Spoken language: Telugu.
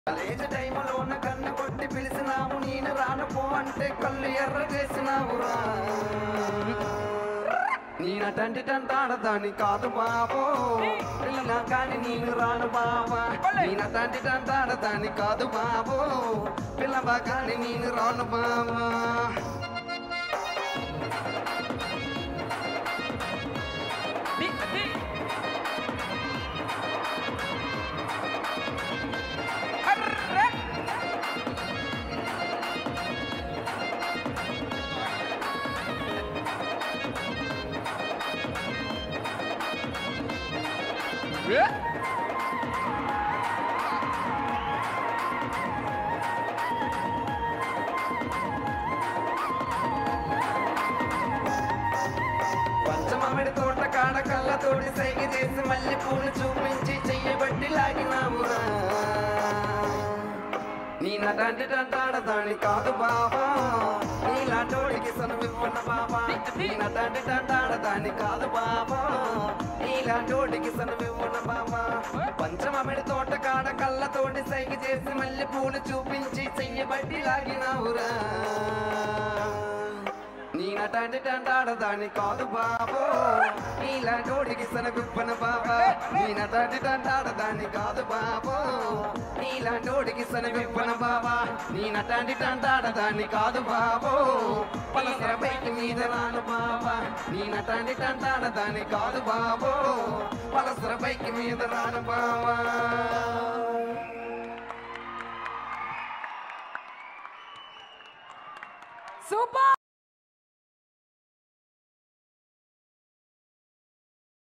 కాలేజ్ టైంలో ఉన్న కన్ను కొట్టి పిలిచినావు నేను రాను పో అంటే కళ్ళు ఎర్ర చేసినావురా నేనటంటి టంటాడదాని కాదు బాబో పిల్లనా కాని నేను రాను బాబా నేనటంటి టంటాడదాని కాదు బాబో పిల్లవా కాని నేను రాను బాబా పంచమామిడి తోట కాడ కళ్ళతోటి సైగ చేసి మళ్ళీ పూలు చూపించి చెయ్యబట్టి లాగినామురా నీ నటాంటి తంటాడదాని కాదు బాబా నీలాంటోడికి సనువివ్వన బాబా నీ నటాంటి తంటాడదాని కాదు బాబా నీలాంటోడికి సనువివ్వన బాబా పంచమామిడి తోట కాడ కళ్ళతోటి సైగ చేసి మళ్ళీ పూలు చూపించి చెయ్యబట్టి లాగినావురా నీ నటాంటి తంటాడదాని కాదు బాబో నీలాంటోడికి సనగుప్పన బాబా నీ నటాంటి తంటాడదాని కాదు బాబో నీలాంటోడికి సనగుప్పన బాబా నీ నటాంటి తంటాడదాని కాదు బాబో పలసర బైక్ మీద రాను బాబా నీ నటాంటి తంటాడదాని కాదు బాబో పలసర బైక్ మీద రాను బాబా సూపర్